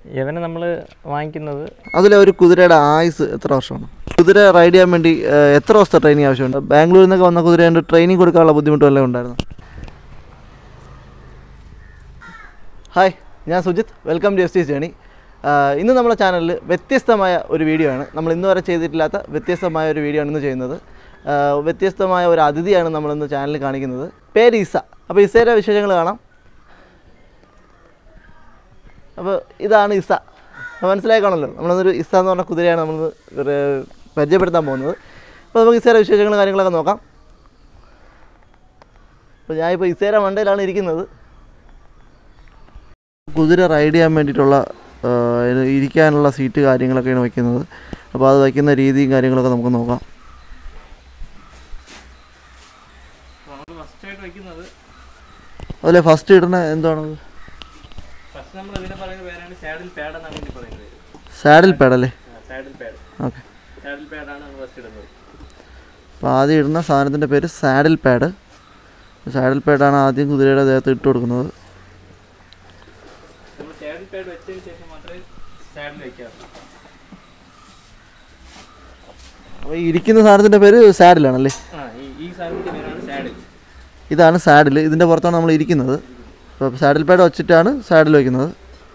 ഇവനെ നമ്മൾ വാങ്ങിക്കുന്നത് അതിലെ ഒരു കുതിരയുടെ ആയുസ് എത്ര വർഷമാണ് കുതിര റൈഡ് ചെയ്യാൻ വേണ്ടി ഏഹ്, എത്ര ദിവസത്തെ ട്രെയിനിങ് ആവശ്യമുണ്ട് ബാംഗ്ലൂരിൽ നിന്നൊക്കെ വന്ന കുതിരയുണ്ട് ട്രെയിനിങ് കൊടുക്കാനുള്ള ബുദ്ധിമുട്ട് വല്ലതും ഉണ്ടായിരുന്നു ഹായ് ഞാൻ Sujith welcome to S T journey ഇന്ന് നമ്മുടെ ചാനലിൽ വ്യത്യസ്തമായ ഒരു വീഡിയോ ആണ് നമ്മൾ ഇന്ന് വരെ ചെയ്തിട്ടില്ലാത്ത വ്യത്യസ്തമായ ഒരു വീഡിയോ ആണ് ഇന്ന് ചെയ്യുന്നത് ആ, വ്യത്യസ്തമായ ഒരു അതിഥിയാണ് നമ്മളിന്ന് ചാനലിൽ കാണിക്കുന്നത് പേര് ഇസ അപ്പോൾ ഇസയുടെ വിശേഷങ്ങൾ കാണാം അപ്പോൾ ഇതാണ് ഇസ അപ്പോൾ മനസ്സിലാക്കണമല്ലോ നമ്മളൊന്നൊരു ഇസ എന്ന് പറഞ്ഞ കുതിരയാണ് നമ്മൾ പരിചയപ്പെടുത്താൻ പോകുന്നത് അപ്പോൾ നമുക്ക് ഇസയുടെ വിശേഷങ്ങളും കാര്യങ്ങളൊക്കെ നോക്കാം അപ്പോൾ ഞാനിപ്പോൾ ഇസയുടെ മണ്ടയിലാണ് ഇരിക്കുന്നത് കുതിര റൈഡ് ചെയ്യാൻ വേണ്ടിയിട്ടുള്ള ആ, ഇത് ഇരിക്കാനുള്ള സീറ്റ് കാര്യങ്ങളൊക്കെയാണ് വയ്ക്കുന്നത് അപ്പോൾ അത് വയ്ക്കുന്ന രീതിയും കാര്യങ്ങളൊക്കെ നമുക്ക് നോക്കാം നമ്മൾ ഫസ്റ്റ് ആയിട്ട് വയ്ക്കുന്നത് അതിലെ ഫസ്റ്റ് ഇടുന്ന എന്താണത് ഫസ്റ്റ് നമ്മൾ ഇതിനെ പറയുന്ന പേരാണ് സാഡിൽ പാഡ് എന്നാണ് ഇതിന് പറയുന്നത് സാഡിൽ പാഡല്ലേ സാഡിൽ പാഡ് ഓക്കെ സാഡിൽ പാഡാണ് നമ്മൾ ഫസ്റ്റ് ഇടുന്നത് അപ്പോൾ ആദ്യം ഇടുന്ന സാധനത്തിൻ്റെ പേര് സാഡിൽ പാഡ് സാഡിൽ പാഡാണ് ആദ്യം കുതിരയുടെ ദേഹത്ത് ഇട്ട് കൊടുക്കുന്നത് നമ്മൾ സാഡിൽ പാഡ് വെച്ചതിന് ശേഷം മാത്രമേ സാഡിൽ വയ്ക്കാറുള്ളൂ അപ്പോൾ ഈ ഇരിക്കുന്ന സാധനത്തിൻ്റെ പേര് സാഡിലാണല്ലേ ആ ഈ ഈ സാധനത്തിൻ്റെ പേരാണ് സാഡിൽ ഇതാണ് സാഡിൽ ഇതിൻ്റെ പുറത്താണ് നമ്മൾ ഇരിക്കുന്നത് അപ്പോൾ സാഡിൽ പാഡ് വെച്ചിട്ടാണ് സാഡിൽ വയ്ക്കുന്നത്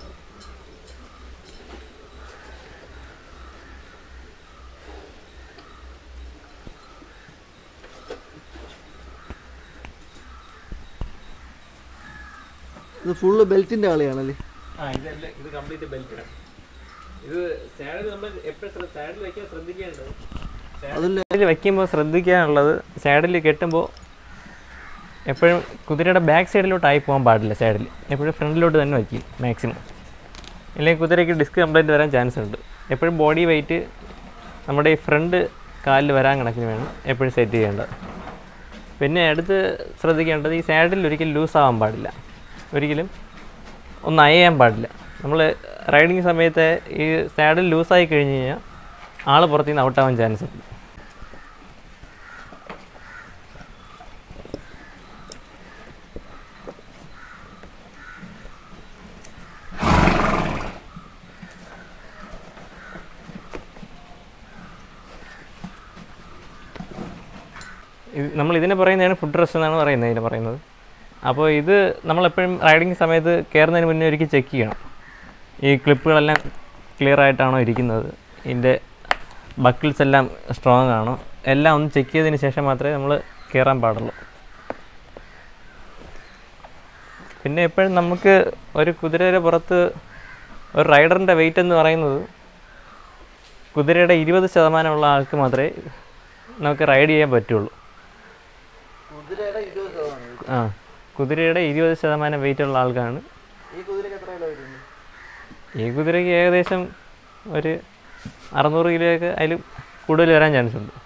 ഇത് ഫുള്ള് ബെൽറ്റിൻ്റെ കളിയാണല്ലേ ആ ഇതല്ല ഇത് കംപ്ലീറ്റ് ബെൽറ്റാണ് ഇത് സാഡിൽ നമ്മൾ എപ്പോഴും സാഡിൽ വയ്ക്കാൻ ശ്രദ്ധിക്കേണ്ടത് അതിൽ സാഡിൽ വയ്ക്കുമ്പോൾ ശ്രദ്ധിക്കാനുള്ളത് സാഡിൽ കെട്ടുമ്പോൾ എപ്പോഴും കുതിരയുടെ ബാക്ക് സൈഡിലോട്ടായി പോകാൻ പാടില്ല സാഡിൽ എപ്പോഴും ഫ്രണ്ടിലോട്ട് തന്നെ വയ്ക്കും മാക്സിമം ഇല്ലെങ്കിൽ കുതിരയ്ക്ക് ഡിസ്ക് കംപ്ലൈൻറ്റ് വരാൻ ചാൻസ് ഉണ്ട് എപ്പോഴും ബോഡി വെയിറ്റ് നമ്മുടെ ഈ ഫ്രണ്ട് കാലിൽ വരാൻ കണക്കിന് വേണം എപ്പോഴും സെറ്റ് ചെയ്യേണ്ടത് പിന്നെ അടുത്ത് ശ്രദ്ധിക്കേണ്ടത് ഈ സാഡിൽ ഒരിക്കലും ലൂസ് ആവാൻ പാടില്ല ഒരിക്കലും ഒന്ന് അയയാൻ പാടില്ല നമ്മൾ റൈഡിങ് സമയത്ത് ഈ സാഡിൽ ലൂസായി കഴിഞ്ഞ് കഴിഞ്ഞാൽ ആൾ പുറത്തു നിന്ന് ഔട്ടാവാൻ ചാൻസ് ഉണ്ട് ഇത് നമ്മൾ ഇതിനെ പറയുന്നതാണ് ഫുഡ് റെസ്റ്റ് എന്നാണ് പറയുന്നത് ഇതിനെ പറയുന്നത് അപ്പോൾ ഇത് നമ്മളെപ്പോഴും റൈഡിങ് സമയത്ത് കയറുന്നതിന് മുന്നേ ഒരിക്കൽ ചെക്ക് ചെയ്യണം ഈ ക്ലിപ്പുകളെല്ലാം ക്ലിയർ ആയിട്ടാണോ ഇരിക്കുന്നത് ഇതിൻ്റെ ബക്കിൾസ് എല്ലാം സ്ട്രോങ് ആണോ എല്ലാം ഒന്ന് ചെക്ക് ചെയ്തതിന് ശേഷം മാത്രമേ നമ്മൾ കയറാൻ പാടുള്ളൂ പിന്നെ എപ്പോഴും നമുക്ക് ഒരു കുതിരയുടെ പുറത്ത് ഒരു റൈഡറിൻ്റെ വെയിറ്റ് എന്ന് പറയുന്നത് കുതിരയുടെ ഇരുപത് ശതമാനമുള്ള ആൾക്ക് മാത്രമേ നമുക്ക് റൈഡ് ചെയ്യാൻ പറ്റുള്ളൂ കുതിരയുടെ ഇരുപത് ശതമാനം ആ കുതിരയുടെ ഇരുപത് ശതമാനം വെയിറ്റ് ഉള്ള ആൾക്കാണ് ഈ കുതിരയ്ക്ക് എത്ര കിലോ വരുന്നത് ഈ കുതിരയ്ക്ക് ഏകദേശം ഒരു അറുന്നൂറ് കിലോയൊക്കെ അതിൽ കൂടുതൽ വരാൻ ചാൻസ് ഉണ്ട്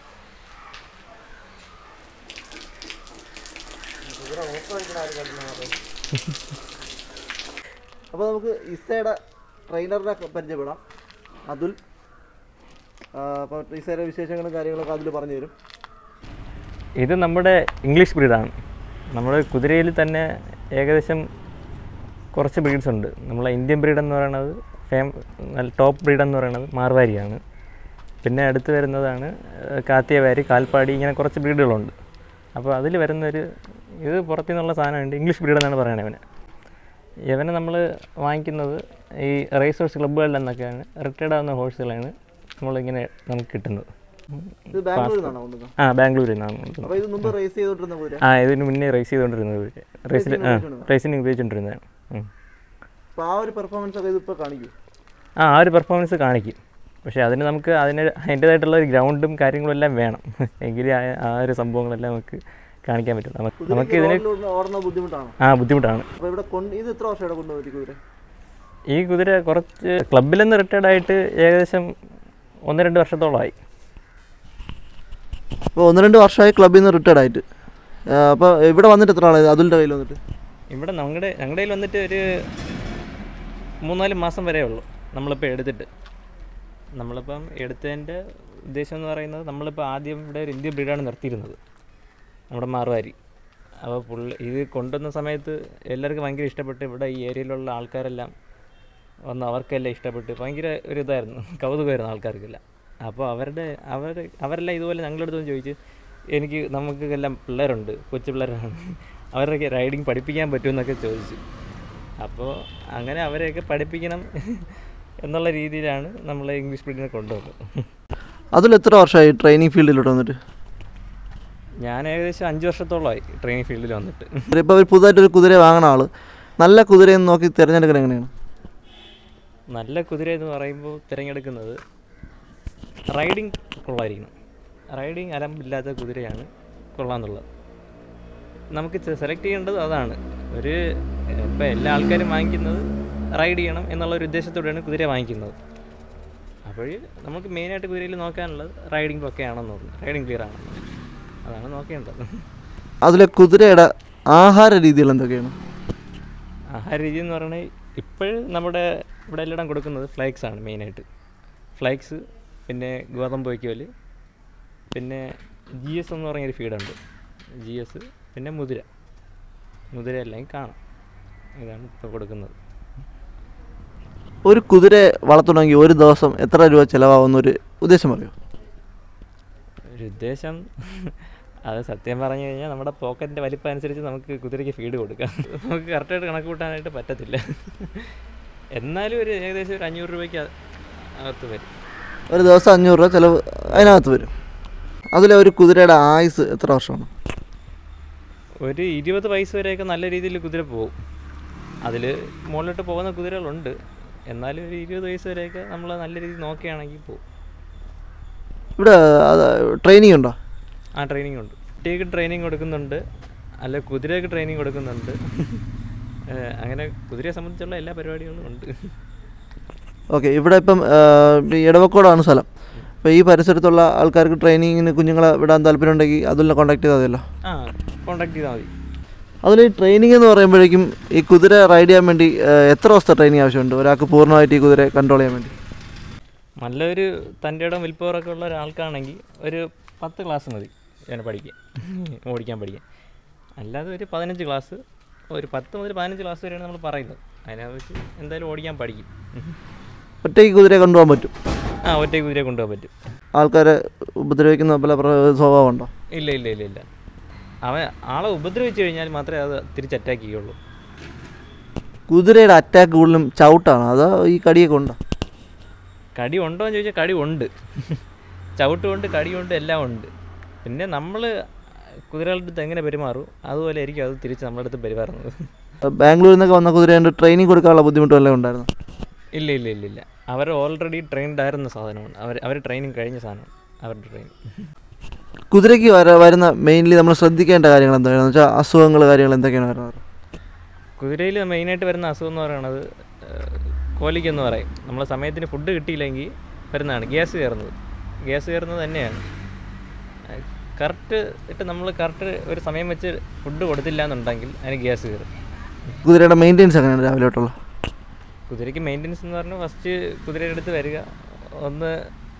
അപ്പോൾ നമുക്ക് ഇസയുടെ ട്രെയിനറിനെ പരിചയപ്പെടാം അതുൽ അപ്പോൾ ഇസയുടെ വിശേഷങ്ങളും കാര്യങ്ങളൊക്കെ അതിൽ പറഞ്ഞു തരും ഇത് നമ്മുടെ ഇംഗ്ലീഷ് ബ്രീഡാണ് നമ്മുടെ കുതിരയിൽ തന്നെ ഏകദേശം കുറച്ച് ബ്രീഡ്സ് ഉണ്ട് നമ്മളെ ഇന്ത്യൻ ബ്രീഡ് എന്ന് പറയുന്നത് ഫേം നല്ല ടോപ്പ് ബ്രീഡ് എന്ന് പറയുന്നത് മാർവാരിയാണ് പിന്നെ അടുത്ത് വരുന്നതാണ് ഏഹ്, കാത്തിയവാരി കാൽപ്പാടി ഇങ്ങനെ കുറച്ച് ബ്രീഡുകളുണ്ട് അപ്പോൾ അതിൽ വരുന്നൊരു ഇത് പുറത്തു നിന്നുള്ള സാധനമുണ്ട് ഇംഗ്ലീഷ് ബ്രീഡ് എന്നാണ് പറയണത് ഇവനെ ഇവനെ നമ്മൾ വാങ്ങിക്കുന്നത് ഈ റേസ് ഹോഴ്സ് ക്ലബ്ബുകളിൽ നിന്നൊക്കെയാണ് റിട്ടയർഡ് ആവുന്ന ഹോഴ്സുകളാണ് നമ്മളിങ്ങനെ നമുക്ക് കിട്ടുന്നത് ഇത് ബാംഗ്ലൂരിൽ നിന്നാണോ കൊണ്ടുവന്നത് ആ ബാംഗ്ലൂരിൽ നിന്നാണ് കൊണ്ടുവന്നത്. അപ്പോൾ ഇത് മുമ്പ് റേസ് ചെയ്തുകൊണ്ടിരുന്ന കുതിര ആ ഇതിന് മുന്നേ റേസ് ചെയ്തുകൊണ്ടിരുന്നത് റേസിൽ ആ റേസിന് ഉപയോഗിച്ചുകൊണ്ടിരുന്നതാണ് ഉം. അപ്പോൾ ആ ഒരു പെർഫോമൻസ് ഒക്കെ ഇതിപ്പോൾ കാണിക്കും ആ ആ ഒരു പെർഫോമൻസ് കാണിക്കും പക്ഷേ അതിന് നമുക്ക് അതിന് അതിൻ്റേതായിട്ടുള്ള ഒരു ഗ്രൗണ്ടും കാര്യങ്ങളും എല്ലാം വേണം എങ്കിലേ ആ- ആ ഒരു സംഭവങ്ങളെല്ലാം നമുക്ക് കാണിക്കാൻ പറ്റും നമുക്ക് നമുക്ക് ഇതിന് റോഡിലൂടെ ഓടുന്ന ബുദ്ധിമുട്ടാണ് ആ ബുദ്ധിമുട്ടാണ് അപ്പോൾ ഇവിടെ കൊണ്ട് ഇത് എത്ര വർഷം ഇവിടെ കൊണ്ടുപോയി കുതിര ഈ കുതിര കുറച്ച് ക്ലബിൽ നിന്ന് റിട്ടയർഡ് ആയിട്ട് ഏകദേശം ഒന്ന് രണ്ട് വർഷത്തോളമായി അപ്പോൾ ഒന്ന് രണ്ട് വർഷമായി ക്ലബിൽ നിന്ന് റിട്ടയർഡ് ആയിട്ട് അപ്പോൾ ഇവിടെ വന്നിട്ട് എത്ര ആളായത് അതുലിൻ്റെ കയ്യിൽ വന്നിട്ട് ഇവിടെ ഞങ്ങളുടെ ഞങ്ങളുടെ കയ്യിൽ വന്നിട്ട് ഒരു മൂന്നാല് മാസം വരെ ഉള്ളൂ നമ്മളിപ്പോൾ എടുത്തിട്ട് നമ്മളിപ്പം എടുത്തതിൻ്റെ ഉദ്ദേശം എന്ന് പറയുന്നത് നമ്മളിപ്പോൾ ആദ്യം ഇവിടെ ഒരു ഇന്ത്യൻ ബ്രീഡാണ് നിർത്തിയിരുന്നത് നമ്മുടെ മാർവാരി അപ്പോൾ പുള്ളി ഇത് കൊണ്ടുവന്ന സമയത്ത് എല്ലാവർക്കും ഭയങ്കര ഇഷ്ടപ്പെട്ട് ഇവിടെ ഈ ഏരിയയിലുള്ള ആൾക്കാരെല്ലാം വന്ന് അവർക്കെല്ലാം ഇഷ്ടപ്പെട്ട് ഭയങ്കര ഒരു ഇതായിരുന്നു കൗതുകമായിരുന്നു ആൾക്കാർക്കെല്ലാം അപ്പോൾ അവരുടെ അവർ അവരെല്ലാം ഇതുപോലെ ഞങ്ങളുടെ അടുത്ത് വന്ന് ചോദിച്ച് എനിക്ക് നമുക്കെല്ലാം പിള്ളേരുണ്ട് കൊച്ചു പിള്ളേരാണ് അവരൊക്കെ റൈഡിങ് പഠിപ്പിക്കാൻ പറ്റുമെന്നൊക്കെ ചോദിച്ചു അപ്പോൾ അങ്ങനെ അവരെയൊക്കെ പഠിപ്പിക്കണം എന്നുള്ള രീതിയിലാണ് നമ്മൾ ഇംഗ്ലീഷ് മീഡിയനെ കൊണ്ടുപോകുന്നത് അതിൽ എത്ര വർഷമായി ട്രെയിനിങ് ഫീൽഡിലോട്ട് വന്നിട്ട് ഞാൻ ഏകദേശം അഞ്ച് വർഷത്തോളമായി ട്രെയിനിങ് ഫീൽഡിൽ വന്നിട്ട് ഇപ്പോൾ ഒരു പുതുതായിട്ടൊരു കുതിര വാങ്ങണ ആൾ നല്ല കുതിരയെന്ന് നോക്കി തിരഞ്ഞെടുക്കണം എങ്ങനെയാണ് നല്ല കുതിര എന്ന് പറയുമ്പോൾ തിരഞ്ഞെടുക്കുന്നത് റൈഡിങ് കൊള്ളായിരിക്കണം റൈഡിങ് അലമ്പില്ലാത്ത കുതിരയാണ് കൊള്ളാമെന്നുള്ളത് നമുക്ക് സെലക്ട് ചെയ്യേണ്ടത് അതാണ് ഒരു ഇപ്പോൾ എല്ലാ ആൾക്കാരും വാങ്ങിക്കുന്നത് റൈഡ് ചെയ്യണം എന്നുള്ള ഒരു ഉദ്ദേശത്തോടെയാണ് കുതിര വാങ്ങിക്കുന്നത് അപ്പോൾ നമുക്ക് മെയിനായിട്ട് കുതിരയിൽ നോക്കാനുള്ളത് റൈഡിങ് ഒക്കെ ആണെന്ന് തോന്നുന്നു റൈഡിങ് ക്ലിയർ ആണെന്ന് അതാണ് നോക്കേണ്ടത് അതിലെ കുതിരയുടെ ആഹാര രീതികൾ എന്തൊക്കെയാണ് ആഹാര രീതി എന്ന് പറയുന്നത് ഇപ്പോഴും നമ്മുടെ ഇവിടെ എല്ലാം കൊടുക്കുന്നത് ഫ്ലൈക്സ് ആണ് മെയിനായിട്ട് ഫ്ലൈക്സ് പിന്നെ ഗോതമ്പ് വയ്ക്കോല് പിന്നെ ജി എസ് എന്ന് പറഞ്ഞൊരു ഫീഡുണ്ട് ജി എസ് പിന്നെ മുതിര മുതിര എല്ലാം കാണാം ഇതാണ് ഇപ്പോൾ കൊടുക്കുന്നത് ഒരു കുതിരയെ വളർത്തണമെങ്കിൽ ഒരു ദിവസം എത്ര രൂപ ചിലവാകുന്ന ഒരു ഉദ്ദേശം പറയോ ഒരു ഉദ്ദേശം അത് സത്യം പറഞ്ഞു കഴിഞ്ഞാൽ നമ്മുടെ പോക്കറ്റിൻ്റെ വലിപ്പം അനുസരിച്ച് നമുക്ക് കുതിരയ്ക്ക് ഫീഡ് കൊടുക്കാം നമുക്ക് കറക്റ്റായിട്ട് കണക്ക് കൂട്ടാനായിട്ട് പറ്റത്തില്ല എന്നാലും ഒരു ഏകദേശം ഒരു അഞ്ഞൂറ് രൂപയ്ക്ക് അ- അകത്ത് വരും ഒരു ദിവസം അഞ്ഞൂറ് രൂപ ചിലവ് അതിനകത്ത് വരും അതിലെ ഒരു കുതിരയുടെ ആയുസ് എത്ര വർഷമാണ് ഒരു ഇരുപത് വയസ്സ് വരെയൊക്കെ നല്ല രീതിയിൽ കുതിര പോകും അതിൽ മുകളിലോട്ട് പോകുന്ന കുതിരകളുണ്ട് എന്നാലും ഒരു ഇരുപത് വയസ്സ് വരെയൊക്കെ നമ്മൾ നല്ല രീതിയിൽ നോക്കുകയാണെങ്കിൽ പോകും ഇവിടെ ട്രെയിനിങ് ഉണ്ടോ ആ ട്രെയിനിങ് ഉണ്ട് കുട്ടികൾക്ക് ട്രെയിനിങ് കൊടുക്കുന്നുണ്ട് അല്ല കുതിരയ്ക്ക് ട്രെയിനിങ് കൊടുക്കുന്നുണ്ട് ഏഹ് അങ്ങനെ കുതിരയെ സംബന്ധിച്ചുള്ള എല്ലാ പരിപാടികളും ഉണ്ട് ഓക്കെ ഇവിടെ ഇപ്പം ആ, ഈ ഇടവക്കോടാണ് സ്ഥലം അപ്പോൾ ഈ പരിസരത്തുള്ള ആൾക്കാർക്ക് ട്രെയിനിങ്ങിന് കുഞ്ഞുങ്ങളെ വിടാൻ താല്പര്യമുണ്ടെങ്കിൽ അതിൽ കോൺടാക്ട് ചെയ്താൽ മതിയല്ലോ ആ കോണ്ടാക്ട് ചെയ്താൽ മതി അതിൽ ഈ ട്രെയിനിങ് എന്ന് പറയുമ്പോഴേക്കും ഈ കുതിര റൈഡ് ചെയ്യാൻ വേണ്ടി ആ, എത്ര ദിവസത്തെ ട്രെയിനിങ് ആവശ്യമുണ്ട് ഒരാൾക്ക് പൂർണ്ണമായിട്ട് ഈ കുതിരയെ കൺട്രോൾ ചെയ്യാൻ വേണ്ടി നല്ലൊരു തൻ്റെ ഇടം വിൽപ്പവറൊക്കെ ഉള്ള ഒരാൾക്കാണെങ്കിൽ ഒരു പത്ത് ക്ലാസ് മതി ഞാൻ പഠിക്കാൻ ഓടിക്കാൻ പഠിക്കാൻ അല്ലാതെ ഒരു പതിനഞ്ച് ക്ലാസ് ഒരു പത്ത് മുതൽ പതിനഞ്ച് ക്ലാസ് വരെയാണ് നമ്മൾ പറയുന്നത് അതിനകത്ത് വെച്ച് എന്തായാലും ഓടിക്കാൻ പഠിക്കും ഒറ്റയ്ക്ക് കുതിരയെ കൊണ്ടുപോകാൻ പറ്റും ആ ഒറ്റയ്ക്ക് കുതിരയെ കൊണ്ടുപോകാൻ പറ്റും ആൾക്കാരെ ഉപദ്രവിക്കുന്ന പല പ്ര- സ്വഭാവമുണ്ടോ ഇല്ല ഇല്ല ഇല്ല ഇല്ല അവൻ ആളെ ഉപദ്രവിച്ചു കഴിഞ്ഞാൽ മാത്രമേ അത് തിരിച്ച് അറ്റാക്ക് ചെയ്യുള്ളൂ കുതിരയുടെ അറ്റാക്ക് കൂടുതലും ചവിട്ടാണ് അതോ ഈ കടിയൊക്കെ ഉണ്ടോ കടി ഉണ്ടോ എന്ന് ചോദിച്ചാൽ കടി ഉണ്ട് ചവിട്ടുകൊണ്ട് കടിയുണ്ട് എല്ലാം ഉണ്ട് പിന്നെ നമ്മൾ കുതിരകളുടെ അടുത്ത് എങ്ങനെ പെരുമാറും അതുപോലെ ആയിരിക്കും അത് തിരിച്ച് നമ്മുടെ അടുത്ത് പെരുമാറുന്നത് ബാംഗ്ലൂരിൽ നിന്നൊക്കെ വന്ന കുതിരയുണ്ട് ട്രെയിനിങ് കൊടുക്കാനുള്ള ബുദ്ധിമുട്ട് വല്ലതും ഉണ്ടായിരുന്നു ഇല്ല ഇല്ല ഇല്ല ഇല്ല അവർ ഓൾറെഡി ട്രെയിൻഡ് ആയിരുന്ന സാധനമാണ് അവർ അവർ ട്രെയിനിങ് കഴിഞ്ഞ സാധനമാണ് അവരുടെ ട്രെയിൻ കുതിരയ്ക്ക് വര വരുന്ന മെയിൻലി നമ്മൾ ശ്രദ്ധിക്കേണ്ട കാര്യങ്ങൾ എന്താണെന്ന് വെച്ചാൽ അസുഖങ്ങൾ കാര്യങ്ങൾ എന്തൊക്കെയാണ് വരുന്നത് കുതിരയിൽ മെയിനായിട്ട് വരുന്ന അസുഖം എന്ന് പറയുന്നത് കോലിക്കെന്ന് പറയും നമ്മൾ സമയത്തിന് ഫുഡ് കിട്ടിയില്ലെങ്കിൽ വരുന്നതാണ് ഗ്യാസ് കയറുന്നത് ഗ്യാസ് കയറുന്നത് തന്നെയാണ് കറക്റ്റ് ഇട്ട് നമ്മൾ കറക്റ്റ് ഒരു സമയം വെച്ച് ഫുഡ് കൊടുത്തില്ല എന്നുണ്ടെങ്കിൽ അതിന് ഗ്യാസ് കയറും കുതിരയുടെ മെയിൻ്റെനൻസ് എങ്ങനെയാണ് രാവിലെ തൊട്ടുള്ള കുതിരയ്ക്ക് മെയിൻ്റെനൻസ് എന്ന് പറഞ്ഞാൽ ഫസ്റ്റ് കുതിരയുടെ അടുത്ത് വരിക ഒന്ന്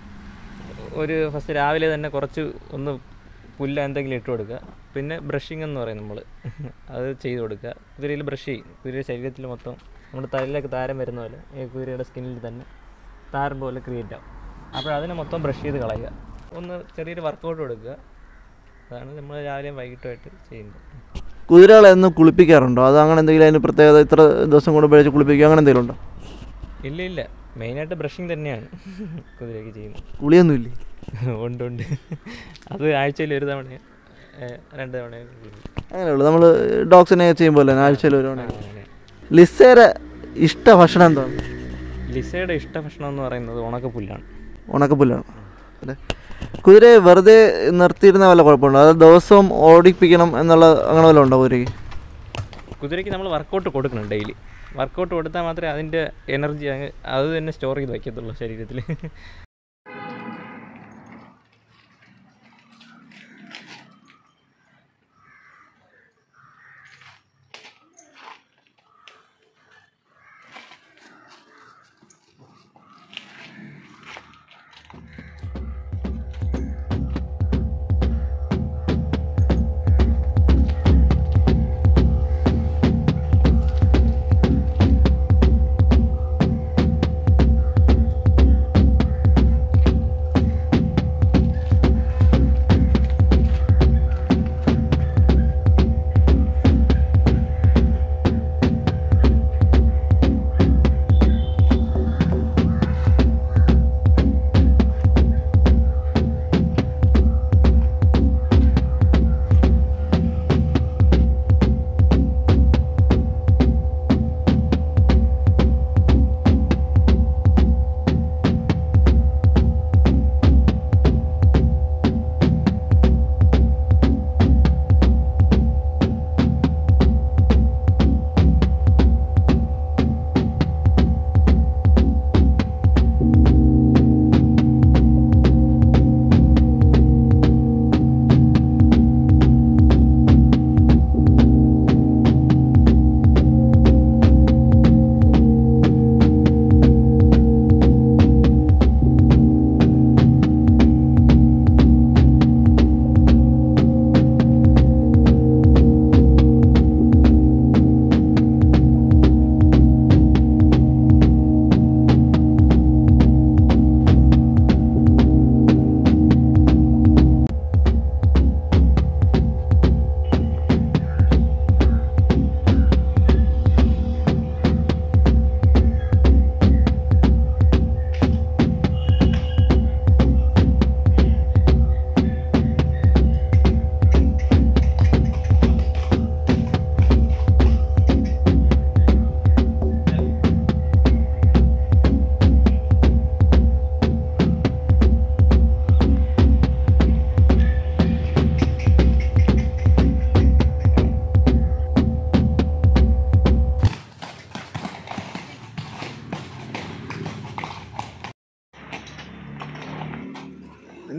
ഒരു ഫസ്റ്റ് രാവിലെ തന്നെ കുറച്ച് ഒന്ന് പുല്ല എന്തെങ്കിലും ഇട്ട് കൊടുക്കുക പിന്നെ ബ്രഷിങ് എന്ന് പറയും നമ്മൾ അത് ചെയ്ത് കൊടുക്കുക കുതിരയിൽ ബ്രഷ് ചെയ്യും കുതിരയുടെ ശരീരത്തിൽ മൊത്തം നമ്മുടെ തലയിലൊക്കെ താരം വരുന്ന പോലെ ഈ കുതിരയുടെ സ്കിന്നിൽ തന്നെ താരം പോലെ ക്രിയേറ്റ് ആവും അപ്പോൾ അതിനെ മൊത്തം ബ്രഷ് ചെയ്ത് കളയുക ഒന്ന് ചെറിയൊരു വർക്കൗട്ട് കൊടുക്കുക അതാണ് നമ്മൾ രാവിലെയും വൈകിട്ടുമായിട്ട് ചെയ്യുന്നത് കുതിരകളെ എന്നും കുളിപ്പിക്കാറുണ്ടോ അത് അങ്ങനെ എന്തെങ്കിലും അതിന് പ്രത്യേകത ഇത്ര ദിവസം കൊണ്ട് പഴിച്ച് കുളിപ്പിക്കുക അങ്ങനെ എന്തെങ്കിലും ഉണ്ടോ ഇല്ല ഇല്ല മെയിനായിട്ട് ബ്രഷിങ് തന്നെയാണ് കുതിരയ്ക്ക് ചെയ്യുന്നത് കുളിയൊന്നുമില്ലേ ഉണ്ട് ഉണ്ട് അത് ആഴ്ചയിൽ ഒരു തവണ രണ്ട് തവണ അങ്ങനെയുള്ളൂ നമ്മൾ ഡോഗ്സിനെ ചെയ്യുമ്പോൾ തന്നെ ആഴ്ചയിൽ ഒരു തവണ അങ്ങനെ ലിസേരെ ഇഷ്ട ഭക്ഷണം എന്താണ് ലിസയുടെ ഇഷ്ട ഭക്ഷണം എന്ന് പറയുന്നത് ഉണക്കപ്പുല്ലാണ് ഉണക്കപ്പുല്ലാണ് അല്ലേ കുതിരയെ വെറുതെ നിർത്തിയിരുന്ന വല്ല കുഴപ്പമുണ്ടോ അത് ദിവസവും ഓടിപ്പിക്കണം എന്നുള്ള അങ്ങനെ വല്ലതും ഉണ്ടോ കുതിരയ്ക്ക് കുതിരയ്ക്ക് നമ്മൾ വർക്കൗട്ട് കൊടുക്കണം ഡെയിലി വർക്കൗട്ട് കൊടുത്താൽ മാത്രമേ അതിൻ്റെ എനർജി അത് തന്നെ സ്റ്റോർ ചെയ്ത് വയ്ക്കത്തുള്ളൂ ശരീരത്തിൽ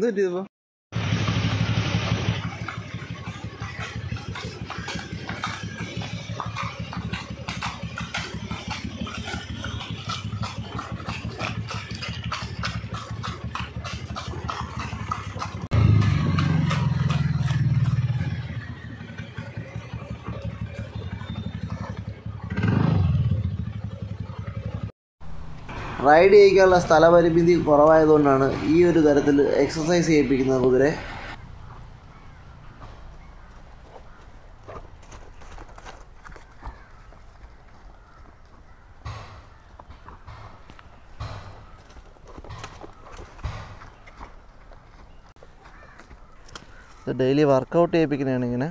എന്ത് പറ്റിയതിപ്പോ റൈഡ് ചെയ്യിക്കാനുള്ള സ്ഥലപരിമിതി കുറവായതുകൊണ്ടാണ് ഈ ഒരു തരത്തിൽ എക്സസൈസ് ചെയ്യിപ്പിക്കുന്നത് കുതിരെ ഡെയിലി വർക്കൗട്ട് ചെയ്യിപ്പിക്കുന്നതാണ് ഇങ്ങനെ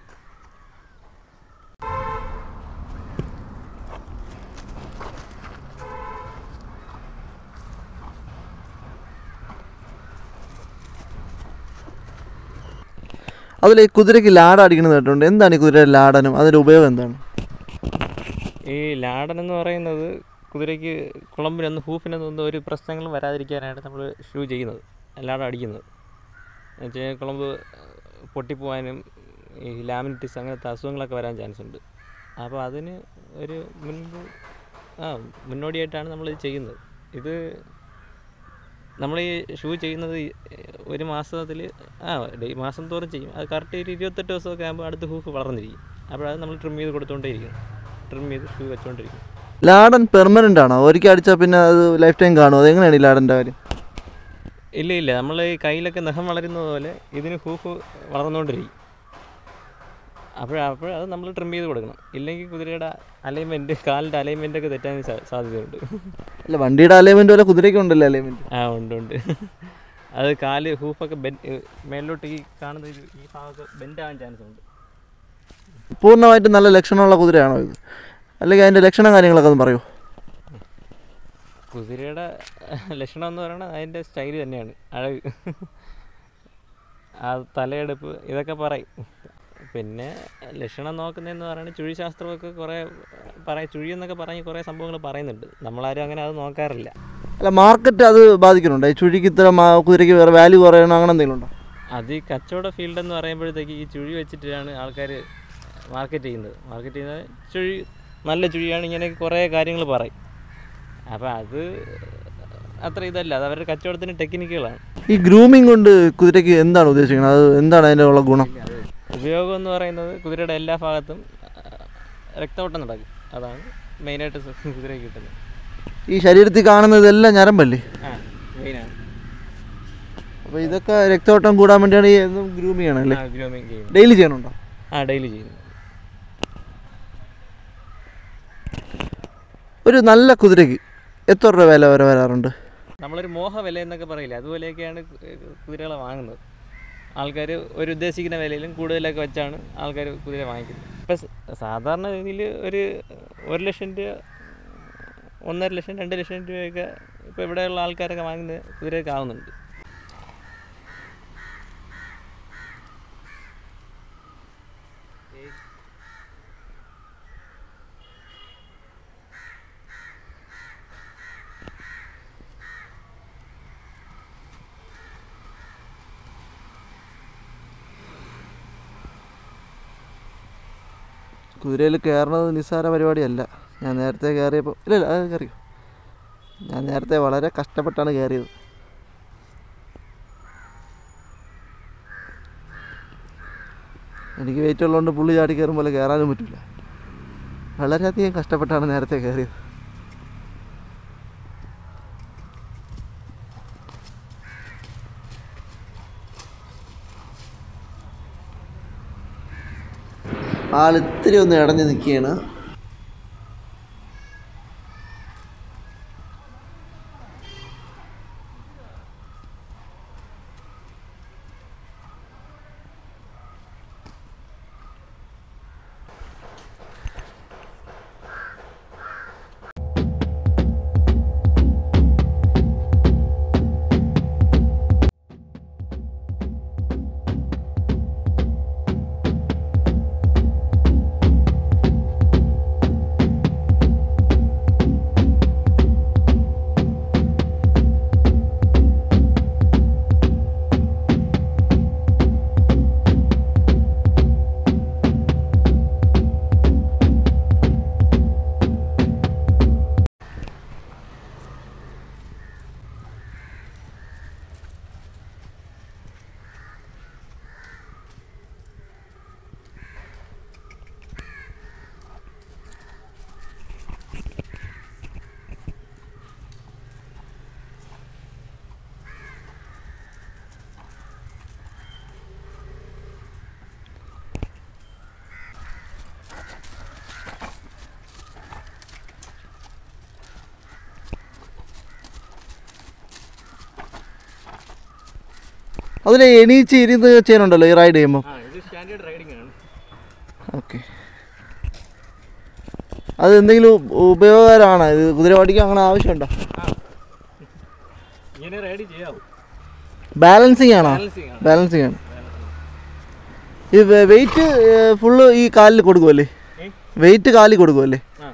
അതിൽ ഈ കുതിരയ്ക്ക് ലാട അടിക്കുന്നത് കേട്ടിട്ടുണ്ട് എന്താണ് ഈ കുതിരയുടെ ലാടനും അതിൻ്റെ ഉപയോഗം എന്താണ് ഈ ലാടൻ എന്ന് പറയുന്നത് കുതിരയ്ക്ക് കുളമ്പിനൊന്നും ഹൂഫിനൊന്നും ഒരു പ്രശ്നങ്ങളും വരാതിരിക്കാനാണ് നമ്മൾ ഷൂ ചെയ്യുന്നത് ലാടൻ അടിക്കുന്നത് എന്നുവെച്ചാൽ കുളമ്പ് പൊട്ടിപ്പോവാനും ഈ ലാമിനിറ്റിസ് അങ്ങനത്തെ അസുഖങ്ങളൊക്കെ വരാൻ ചാൻസ് ഉണ്ട് അപ്പോൾ അതിന് ഒരു മുൻപ് ആ മുന്നോടിയായിട്ടാണ് നമ്മളിത് ചെയ്യുന്നത് ഇത് നമ്മൾ ഈ ഷൂ ചെയ്യുന്നത് ഈ ഒരു മാസത്തിൽ ആ ഡേ മാസം തോറും ചെയ്യും അത് കറക്റ്റ് ഒരു ഇരുപത്തെട്ട് ദിവസമൊക്കെ ആകുമ്പോൾ അടുത്ത് ഹൂഫ് വളർന്നിരിക്കും അപ്പോൾ അത് നമ്മൾ ട്രിം ചെയ്ത് കൊടുത്തുകൊണ്ടേയിരിക്കും ട്രിം ചെയ്ത് ഷൂ വെച്ചുകൊണ്ടിരിക്കും ലാടൻ പെർമനൻ്റ് ആണോ ഒരിക്കൽ അടിച്ചാൽ പിന്നെ അത് ലൈഫ് ടൈം കാണുമോ അതെങ്ങനെയാണ് ഈ ലാടൻ്റെ കാര്യം ഇല്ല ഇല്ല നമ്മൾ ഈ കയ്യിലൊക്കെ നഖം വളരുന്നത് പോലെ ഇതിന് ഹൂഫ് വളർന്നുകൊണ്ടിരിക്കും അപ്പോൾ അപ്പോൾ അത് നമ്മൾ ട്രിം ചെയ്ത് കൊടുക്കണം ഇല്ലെങ്കിൽ കുതിരയുടെ അലൈൻമെൻറ്റ് കാലിൻ്റെ അലൈൻമെൻ്റ് ഒക്കെ തെറ്റാൻ സാ- സാധ്യതയുണ്ട് അല്ല വണ്ടിയുടെ അലൈൻമെൻറ്റ് പോലെ കുതിരയ്ക്ക് ഉണ്ടല്ലോ അലൈൻമെൻറ്റ് ആ ഉണ്ട് ഉണ്ട് അത് കാല് ഹൂഫൊക്കെ ബെൻ മേളിലോട്ട് ഈ കാണുന്ന ഇത് ഈ ഭാഗമൊക്കെ ബെൻഡ് ആവാൻ ചാൻസ് ഉണ്ട് പൂർണ്ണമായിട്ട് നല്ല ലക്ഷണമുള്ള കുതിരയാണോ ഇത് അല്ലെങ്കിൽ അതിൻ്റെ ലക്ഷണം കാര്യങ്ങളൊക്കെ ഒന്ന് പറയൂ കുതിരയുടെ ലക്ഷണം എന്ന് പറയുന്നത് അതിൻ്റെ സ്റ്റൈൽ തന്നെയാണ് അഴക് ആ തലയെടുപ്പ് ഇതൊക്കെ പറയും പിന്നെ ലക്ഷണം നോക്കുന്നതെന്ന് പറയുന്നത് ചുഴി ശാസ്ത്രമൊക്കെ കുറേ പറയും ചുഴി എന്നൊക്കെ പറഞ്ഞ് കുറേ സംഭവങ്ങൾ പറയുന്നുണ്ട് നമ്മളാരും അങ്ങനെ അത് നോക്കാറില്ല അല്ല മാർക്കറ്റ് അത് ബാധിക്കുന്നുണ്ടോ ഈ ചുഴിക്ക് ഇത്ര മാ- കുതിരയ്ക്ക് വേറെ വാല്യൂ കുറയണോ അങ്ങനെ എന്തെങ്കിലും ഉണ്ടോ അത് ഈ കച്ചവട ഫീൽഡ് എന്ന് പറയുമ്പോഴത്തേക്ക് ഈ ചുഴി വെച്ചിട്ടാണ് ആൾക്കാർ മാർക്കറ്റ് ചെയ്യുന്നത് മാർക്കറ്റ് ചെയ്യുന്നത് ചുഴി നല്ല ചുഴിയാണ് ഇങ്ങനെ കുറേ കാര്യങ്ങൾ പറയും അപ്പോൾ അത് അത്ര ഇതല്ല അത് അവരുടെ കച്ചവടത്തിന് ടെക്നിക്കുകളാണ് ഈ ഗ്രൂമിങ് കൊണ്ട് കുതിരയ്ക്ക് എന്താണ് ഉദ്ദേശിക്കുന്നത് അത് എന്താണ് അതിൻ്റെ ഉള്ള ഗുണം ഉപയോഗം എന്ന് പറയുന്നത് കുതിരയുടെ എല്ലാ ഭാഗത്തും ആ, രക്തയോട്ടം നടക്കും അതാണ് മെയിനായിട്ട് കുതിരയ്ക്ക് കിട്ടുന്നത് ഈ ശരീരത്തിൽ കാണുന്ന ഇതെല്ലാം ഞരമ്പല്ലേ ആ മെയിനാണ് അപ്പോൾ ഇതൊക്കെ രക്തോട്ടം കൂടാൻ വേണ്ടിയാണ് ഈ എന്നും ഗ്രൂം ചെയ്യണല്ലേ ആ ഗ്രോമിങ് ചെയ്യുന്നത് ഡെയിലി ചെയ്യണുണ്ടോ ആ ഡെയിലി ചെയ്യുന്നത് ഒരു നല്ല കുതിരയ്ക്ക് എത്ര രൂപ വില വരെ വരാറുണ്ട് നമ്മളൊരു മോഹ വില എന്നൊക്കെ പറയില്ല അതുപോലെയൊക്കെയാണ് കു- കുതിരകളെ വാങ്ങുന്നത് ആൾക്കാർ ഒരു ഉദ്ദേശിക്കുന്ന വിലയിലും കൂടുതലൊക്കെ വെച്ചാണ് ആൾക്കാർ കുതിര വാങ്ങിക്കുന്നത് ഇപ്പം സ- സാധാരണ രീതിയിൽ ഒരു ഒരു ലക്ഷം രൂപ ഒന്നര ലക്ഷം രണ്ട് ലക്ഷം രൂപയൊക്കെ ഇപ്പോൾ ഇവിടെയുള്ള ആൾക്കാരൊക്കെ വാങ്ങുന്ന കുതിരയൊക്കെ ആവുന്നുണ്ട് കുതിരയിൽ കയറുന്നത് നിസ്സാര പരിപാടിയല്ല ഞാൻ നേരത്തെ കയറിയപ്പോൾ ഇല്ല ഇല്ല അത് കയറിയോ ഞാൻ നേരത്തെ വളരെ കഷ്ടപ്പെട്ടാണ് കയറിയത് എനിക്ക് വെയിറ്റ് ഉള്ളതുകൊണ്ട് പുള്ളി ചാടി കയറും പോലെ കയറാനും പറ്റില്ല വളരെയധികം കഷ്ടപ്പെട്ടാണ് നേരത്തെ കയറിയത് ആൾ ഇത്തിരി ഒന്ന് ഇടഞ്ഞു നിൽക്കുകയാണ് അതിൽ എണീച്ച് ഇരുന്ന് ചെയ്യാനുണ്ടല്ലോ ഈ റൈഡ് ചെയ്യുമ്പോൾ ആ ഇത് സ്റ്റാൻഡേർഡ് റൈഡിംഗ് ആണ് ഓക്കെ അത് എന്തെങ്കിലും ഉപയോഗകരമാണ് ഇത് കുതിര ഓടിക്കാൻ അങ്ങനെ ആവശ്യമുണ്ടോ ആ ഇങ്ങനെ റൈഡ് ചെയ്യാവൂ ബാലൻസിങ് ആണോ ബാലൻസിങ് ആണ് ബാലൻസിങ് ആണ് ഈ വെയിറ്റ് ഫുള്ള് ഈ കാലിൽ കൊടുക്കുമല്ലേ ഏ? വെയിറ്റ് കാലിൽ കൊടുക്കുമല്ലേ ആ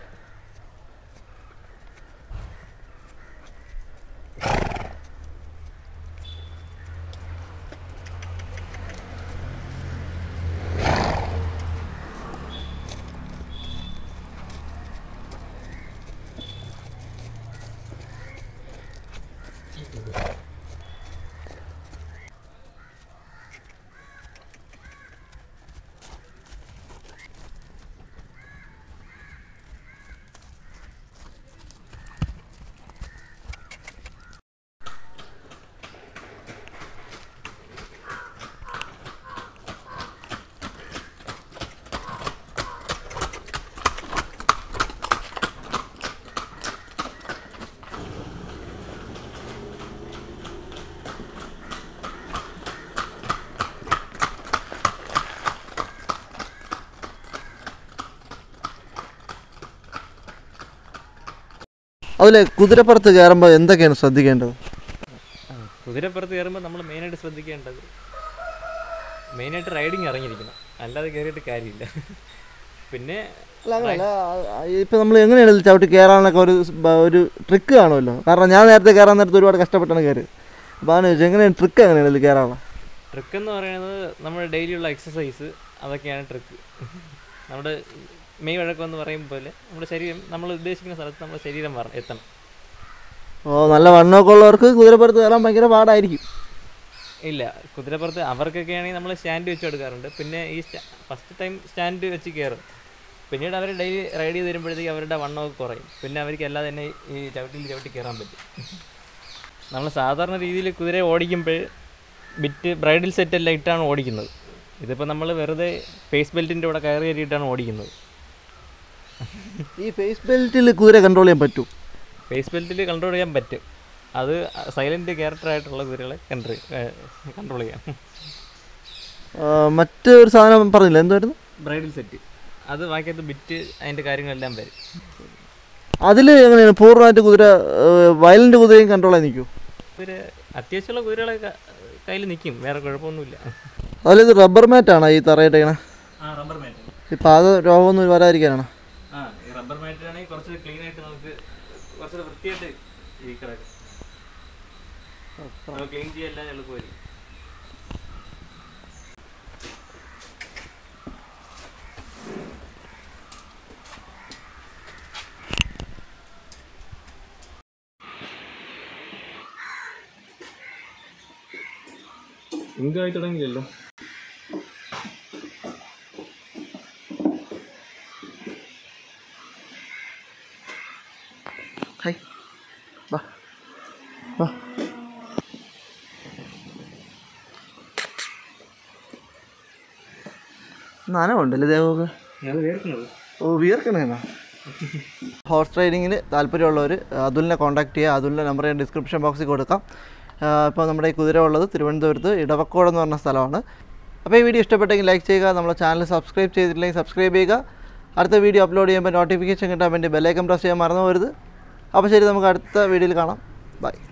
അതിൽ കുതിരപ്പുറത്ത് കയറുമ്പോൾ എന്തൊക്കെയാണ് ശ്രദ്ധിക്കേണ്ടത് ആ, കുതിരപ്പുറത്ത് കയറുമ്പോൾ നമ്മൾ മെയിനായിട്ട് ശ്രദ്ധിക്കേണ്ടത് മെയിനായിട്ട് റൈഡിങ് ഇറങ്ങിയിരിക്കണം അല്ലാതെ കയറിയിട്ട് കാര്യമില്ല പിന്നെ അല്ല അങ്ങനെയല്ല ഇപ്പം നമ്മൾ എങ്ങനെയാണ് ഇതിൽ ചവിട്ടി കയറാനൊക്കെ ഒരു സ് ബ- ഒരു ട്രിക്ക് കാണുമല്ലോ കാരണം ഞാൻ നേരത്തെ കയറാൻ നേരത്തെ ഒരുപാട് കഷ്ടപ്പെട്ടാണ് കയറി അപ്പോൾ അതിന് ചോദിച്ചു എങ്ങനെയാണ് ട്രിക്ക് എങ്ങനെയാണ് ഇതിൽ കയറാനുള്ള ട്രിക്ക് എന്ന് പറയുന്നത് നമ്മുടെ ഡെയിലിയുള്ള എക്സസൈസ് അതൊക്കെയാണ് ട്രിക്ക് നമ്മുടെ മെയ് വഴക്കം എന്ന് പറയും പോലെ നമ്മുടെ ശരീരം നമ്മൾ ഉദ്ദേശിക്കുന്ന സ്ഥലത്ത് നമ്മുടെ ശരീരം വരണം എത്തണം ഓ നല്ല വണ്ണമൊക്കെ ഉള്ളവർക്ക് കുതിരപ്പുറത്ത് കയറാൻ ഭയങ്കര പാടായിരിക്കും ഇല്ല കുതിരപ്പുറത്ത് അവർക്കൊക്കെ ആണെങ്കിൽ നമ്മൾ സ്റ്റാൻഡ് വെച്ച് കൊടുക്കാറുണ്ട് പിന്നെ ഈ ഫസ്റ്റ് ടൈം സ്റ്റാൻഡ് വെച്ച് കയറും പിന്നീട് അവർ ഡെയിലി റൈഡ് ചെയ്ത് വരുമ്പോഴത്തേക്ക് അവരുടെ വണ്ണമൊക്കെ കുറയും പിന്നെ അവർക്ക് അല്ലാതെ തന്നെ ഈ ചവിട്ടിയിൽ ചവിട്ടി കയറാൻ പറ്റും നമ്മൾ സാധാരണ രീതിയിൽ കുതിര ഓടിക്കുമ്പോൾ ബിറ്റ് ബ്രൈഡൽ സെറ്റ് എല്ലാം ഇട്ടാണ് ഓടിക്കുന്നത് ഇതിപ്പോൾ നമ്മൾ വെറുതെ ഫേസ് ബെൽറ്റിൻ്റെ കൂടെ കയറി കയറിയിട്ടാണ് ഓടിക്കുന്നത് ഈ ഫേസ് ബെൽറ്റിൽ കുതിര കൺട്രോൾ ചെയ്യാൻ പറ്റും ഫേസ് ബെൽറ്റിൽ കൺട്രോൾ ചെയ്യാൻ പറ്റും അത് സൈലൻറ്റ് ക്യാരക്ടറായിട്ടുള്ള കുതിരകളെ കൺട്രോൾ കൺട്രോൾ ചെയ്യാം ആ, മറ്റൊരു സാധനം പറഞ്ഞില്ല എന്തായിരുന്നു ബ്രൈഡൽ സെറ്റ് അത് ബാക്കിയത്ത് ബിറ്റ് അതിൻ്റെ കാര്യങ്ങളെല്ലാം വരും അതിൽ എങ്ങനെയാണ് പൂർണ്ണമായിട്ട് കുതിര വയലൻ്റ് കുതിരയും കൺട്രോൾ ആയി നിൽക്കും കുതിര അത്യാവശ്യമുള്ള കുതിരകളെ കയ്യിൽ നിൽക്കും വേറെ കുഴപ്പമൊന്നുമില്ല അതിലിത് റബ്ബർ മാറ്റാണോ ഈ തറയിട്ടേക്കണേ ആ റബ്ബർ മാറ്റ് ഈ പാത രോഗമൊന്നും വരാതിരിക്കാനാണോ ആ ഈ റബ്ബർ മാറ്റാണെങ്കിൽ കുറച്ച് ക്ലീൻ ആയിട്ട് നമുക്ക് കുറച്ച് വൃത്തിയായിട്ട് ഈ കിടക്കും നമുക്ക് ക്ലീൻ ചെയ്യാൻ എളുപ്പമായിരിക്കും ഇങ്കായി തുടങ്ങിയില്ലല്ലോ ഹായ് വാ വാ നനവുണ്ടല്ലേ ദേവമൊക്കെ അത് വേർക്കുന്നത് ഓ വിയർക്കണേന്നാ ഹോർസ് റൈഡിങ്ങിന് താല്പര്യമുള്ളവർ അതുലിനെ കോൺടാക്ട് ചെയ്യുക അതുലിൻ്റെ നമ്പർ ഞാൻ ഡിസ്ക്രിപ്ഷൻ ബോക്സിൽ കൊടുക്കാം ഇപ്പോൾ നമ്മുടെ ഈ കുതിര ഉള്ളത് തിരുവനന്തപുരത്ത് ഇടവക്കോട് എന്ന് പറഞ്ഞ സ്ഥലമാണ് അപ്പോൾ ഈ വീഡിയോ ഇഷ്ടപ്പെട്ടെങ്കിൽ ലൈക്ക് ചെയ്യുക നമ്മുടെ ചാനൽ സബ്സ്ക്രൈബ് ചെയ്തിട്ടില്ലെങ്കിൽ സബ്സ്ക്രൈബ് ചെയ്യുക അടുത്ത വീഡിയോ അപ്ലോഡ് ചെയ്യുമ്പോൾ നോട്ടിഫിക്കേഷൻ കിട്ടാൻ വേണ്ടി ബെല്ലൈക്കൻ പ്രസ് ചെയ്യാൻ മറന്നു പോകരുത് അപ്പോൾ ശരി നമുക്ക് അടുത്ത വീഡിയോയിൽ കാണാം ബൈ